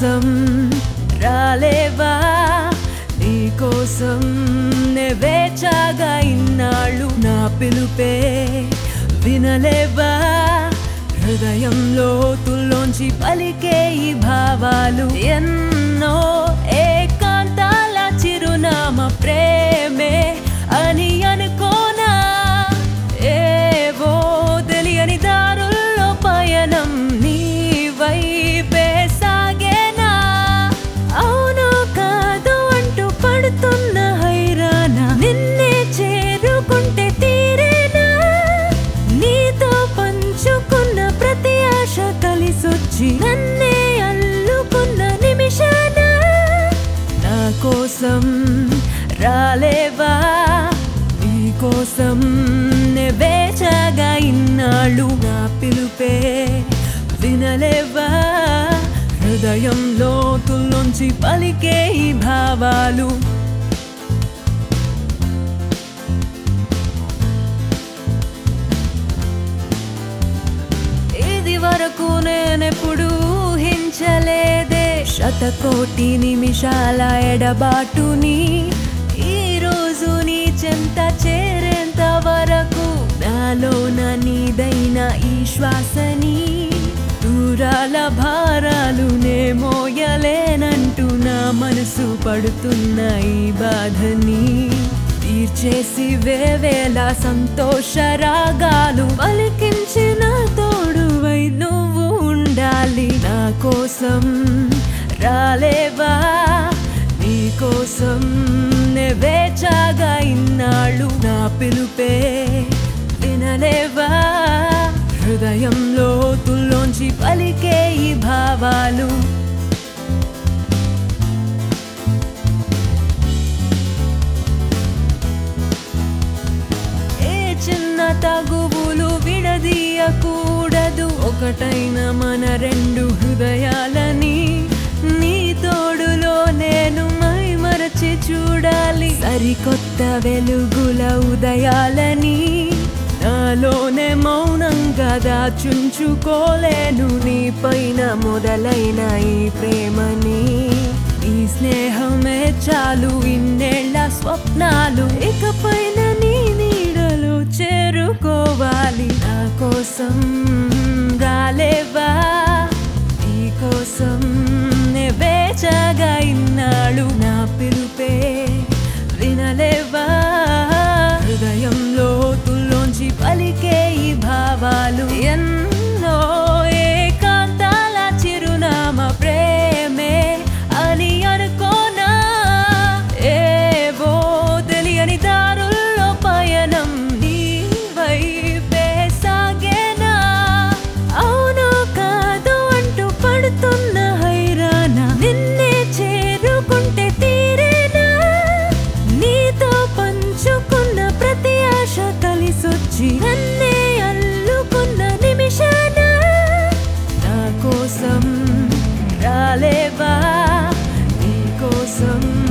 కోసం రాలేవా నీ కోసం నే వేచాగా ఇన్నాళ్ళు నా పిలుపే వినలేవా హృదయంలో తుల్లోంచి పలికే ఈ భావాలు ఎన్నో ఏకాంతాల చిరునామ ప్రేమే అని అనుకోనా ఏవో తెలియని దారుల్లో పయనం నీ వైపే సాగేనా అవును కాదు అంటూ పడుతున్న హైరాణ నిన్నే చేరుకుంటే తీరేనా నీతో పంచుకున్న ప్రతి ఆశ కలిసొచ్చి నన్నే అల్లుకున్న నిమిషాన నా కోసం రాలేవా నీ కోసం నే వేచగా ఇన్నాళ్ళు నా పిలుపే వినలేవా హృదయంలో తుల్లోంచి పలికే ఈ భావాలు ఇది వరకు నేనెప్పుడు ఊహించలేదే శతకోటి నిమిషాల ఎడబాటుని ఈ రోజు నీ చెంత చేరేంత వరకు నాలోన నీదైన ఈ శ్వాసని దూరాల భారాలు నే మోయలేనంటూ నా మనసు పడుతున్న ఈ బాధని తీర్చేసి వేవేల సంతోష రాగాలు పలికించిన తోడువై నువ్వు ఉండాలి నా కోసం రాలేవా నీ కోసం నే వేచాగా ఇన్నాళ్ళు నా పిలుపే వినలేవా హృదయంలో తుల్లోంచి పలికే ఈ భావాలు ఏ చిన్న తగువులు విడదీయకూడదు ఒకటైన మన రెండు హృదయాలని నీ తోడులో నేను మై మరచి చూడాలి సరికొత్త వెలుగుల ఉదయాలని నాలోనే మౌనంగా దాచుంచుకోలేను నీ పైన మొదలైన ఈ ప్రేమని ఈ స్నేహమే చాలు ఇన్నేళ్ల స్వప్నాలు ఇకపైన నీ నీడలో చేరుకోవాలి నా కోసం రాలేవా నీ కోసం నే వేచగా ఇన్నాళ్ళు నా పిలుపే వినలేవా హృదయంలో తుల్లోంచి పలికే ఈ భావాలు ఎన్నో ఏకాంతాల చిరునామ ప్రేమే అని అనుకోనా ఏవో తెలియని దారుల్లో పయనం నీ వైపే సాగేనా అవును కాదు అంటూ పడుతున్న హైరాణ నిన్నే చేరుకుంటే తీరేనా నీతో పంచుకున్న ప్రతి ఆశ కలిసొచ్చి నన్నే అల్లుకున్న నిమిషాన నా కోసం రాలేవా నీ కోసం